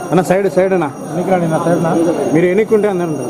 అన్న side side అన్న ఎన్నికలండి నా సైడ్నా మీరు ఎన్నికుంటే అందరు ఉంటారు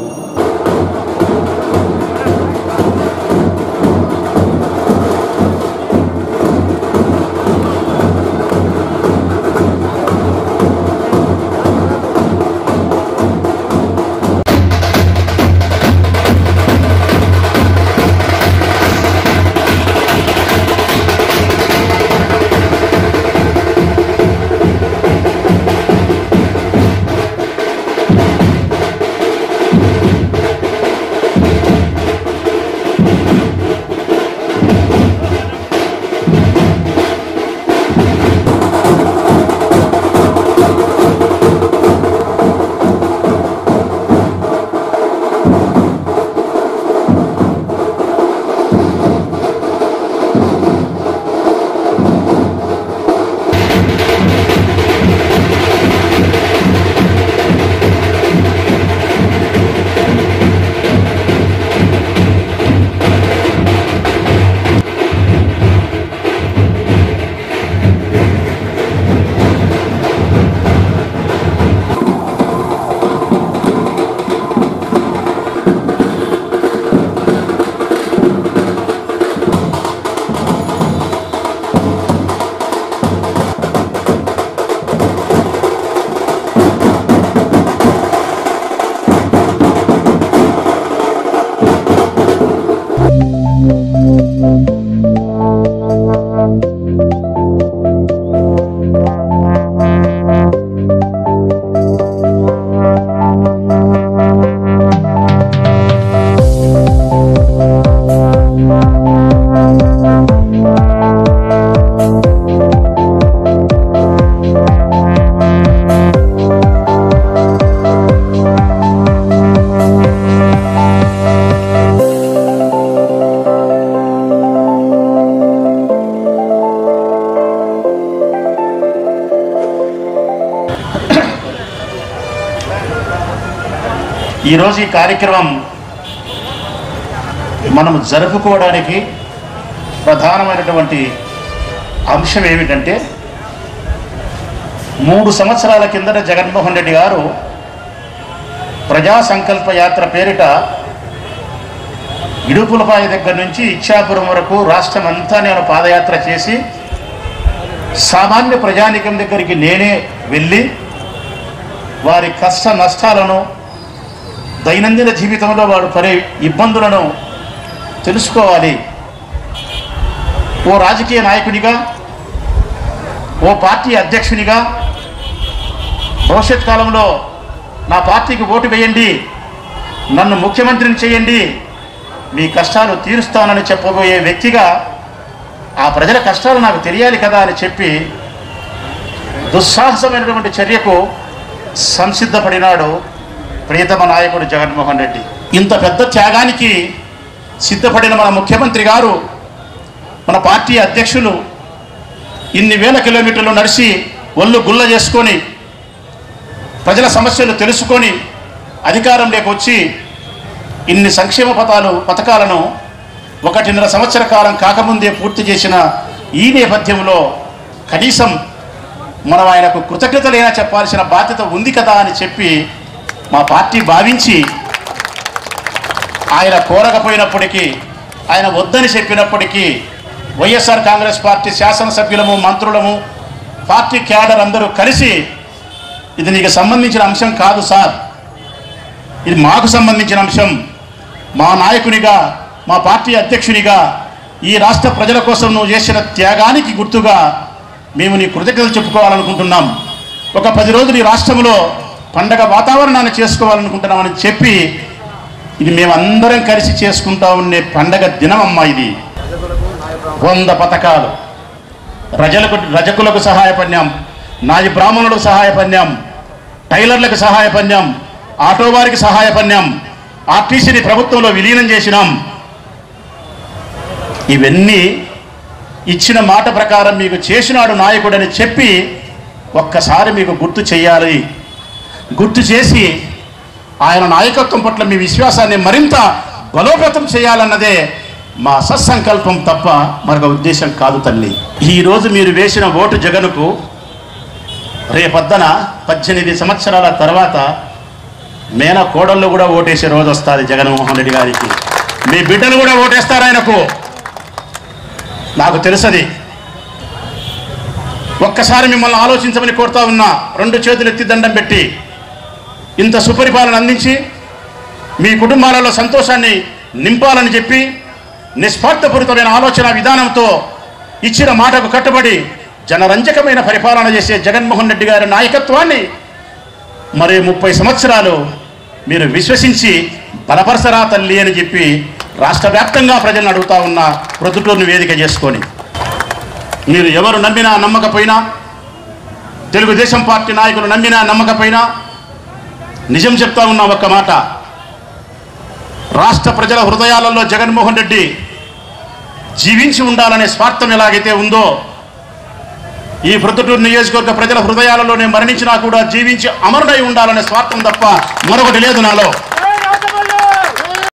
ఈరోజు ఈ కార్యక్రమం మనం జరుపుకోవడానికి ప్రధానమైనటువంటి అంశం ఏమిటంటే మూడు సంవత్సరాల కిందట జగన్మోహన్ రెడ్డి గారు ప్రజా సంకల్ప యాత్ర పేరిట ఇడుపులపాయ దగ్గర నుంచి ఇచ్చాపురం వరకు రాష్ట్రం అంతా నేను పాదయాత్ర చేసి సామాన్య ప్రజానికం దగ్గరికి నేనే వెళ్ళి వారి కష్ట నష్టాలను దైనందిన జీవితంలో వాడు పడే ఇబ్బందులను తెలుసుకోవాలి ఓ రాజకీయ నాయకునిగా ఓ పార్టీ అధ్యక్షునిగా భవిష్యత్ కాలంలో నా పార్టీకి ఓటు వేయండి నన్ను ముఖ్యమంత్రిని చేయండి మీ కష్టాలు తీరుస్తానని చెప్పబోయే వ్యక్తిగా ఆ ప్రజల కష్టాలు నాకు తెలియాలి కదా అని చెప్పి దుస్సాహసమైనటువంటి చర్యకు సంసిద్ధపడినాడు ప్రియతమ నాయకుడు జగన్మోహన్ రెడ్డి ఇంత పెద్ద త్యాగానికి సిద్ధపడిన మన ముఖ్యమంత్రి గారు మన పార్టీ అధ్యక్షులు ఇన్ని వేల కిలోమీటర్లు నడిచి ఒళ్ళు గుల్ల చేసుకొని ప్రజల సమస్యలు తెలుసుకొని అధికారంలోకి వచ్చి ఇన్ని సంక్షేమ పథాలు పథకాలను ఒకటిన్నర సంవత్సర కాలం కాకముందే పూర్తి చేసిన ఈ నేపథ్యంలో కనీసం మనం ఆయనకు కృతజ్ఞతలైనా చెప్పాల్సిన బాధ్యత ఉంది కదా అని చెప్పి మా పార్టీ భావించి ఆయన కోరకపోయినప్పటికీ ఆయన వద్దని చెప్పినప్పటికీ వైఎస్ఆర్ కాంగ్రెస్ పార్టీ శాసనసభ్యులము మంత్రులము పార్టీ క్యాడర్ అందరూ కలిసి ఇది నీకు సంబంధించిన అంశం కాదు సార్ ఇది మాకు సంబంధించిన అంశం మా నాయకునిగా మా పార్టీ అధ్యక్షునిగా ఈ రాష్ట్ర ప్రజల కోసం నువ్వు చేసిన త్యాగానికి గుర్తుగా మేము నీ కృతజ్ఞతలు చెప్పుకోవాలనుకుంటున్నాం ఒక పది రోజులు ఈ రాష్ట్రంలో పండగ వాతావరణాన్ని చేసుకోవాలనుకుంటున్నామని చెప్పి ఇది మేమందరం కలిసి చేసుకుంటా ఉండే పండగ దినం అమ్మా ఇది వంద పథకాలు ప్రజలకు రజకులకు సహాయపడినాం నాయి బ్రాహ్మణులకు సహాయపడినాం టైలర్లకు సహాయపడినాం ఆటో వారికి సహాయపడినాం ఆర్టీసీని ప్రభుత్వంలో విలీనం చేసినాం ఇవన్నీ ఇచ్చిన మాట ప్రకారం మీకు చేసినాడు నాయకుడని చెప్పి ఒక్కసారి మీకు గుర్తు చేయాలి గుర్తు చేసి ఆయన నాయకత్వం పట్ల మీ విశ్వాసాన్ని మరింత బలోపేతం చేయాలన్నదే మా సత్సంకల్పం తప్ప మరొక ఉద్దేశం కాదు తల్లి ఈరోజు మీరు వేసిన ఓటు జగన్కు రేపొద్దన పద్దెనిమిది సంవత్సరాల తర్వాత మేన కోడళ్ళు కూడా ఓటేసే రోజు వస్తుంది జగన్మోహన్ రెడ్డి గారికి మీ బిడ్డలు కూడా ఓటేస్తారు ఆయనకు నాకు తెలుసది ఒక్కసారి మిమ్మల్ని ఆలోచించమని కోరుతా ఉన్నా రెండు చేతులు ఎత్తి దండం పెట్టి ఇంత సుపరిపాలన అందించి మీ కుటుంబాలలో సంతోషాన్ని నింపాలని చెప్పి నిస్వార్థపూరితమైన ఆలోచన విధానంతో ఇచ్చిన మాటకు కట్టుబడి జనరంజకమైన పరిపాలన చేసే జగన్మోహన్ రెడ్డి గారి నాయకత్వాన్ని మరి ముప్పై సంవత్సరాలు మీరు విశ్వసించి బలపరసరా తల్లి అని చెప్పి రాష్ట్ర వ్యాప్తంగా ప్రజలను అడుగుతా ఉన్న ప్రొద్దుటూరుని వేదిక చేసుకొని మీరు ఎవరు నమ్మినా నమ్మకపోయినా తెలుగుదేశం పార్టీ నాయకులు నమ్మినా నమ్మకపోయినా నిజం చెప్తా ఉన్నా ఒక్క మాట రాష్ట్ర ప్రజల హృదయాలలో జగన్మోహన్ రెడ్డి జీవించి ఉండాలనే స్వార్థం ఎలాగైతే ఉందో ఈ ప్రొద్దుటూరు నియోజకవర్గ ప్రజల హృదయాలలోనే మరణించినా కూడా జీవించి అమరుడై ఉండాలనే స్వార్థం తప్ప మరొకటి లేదు నాలో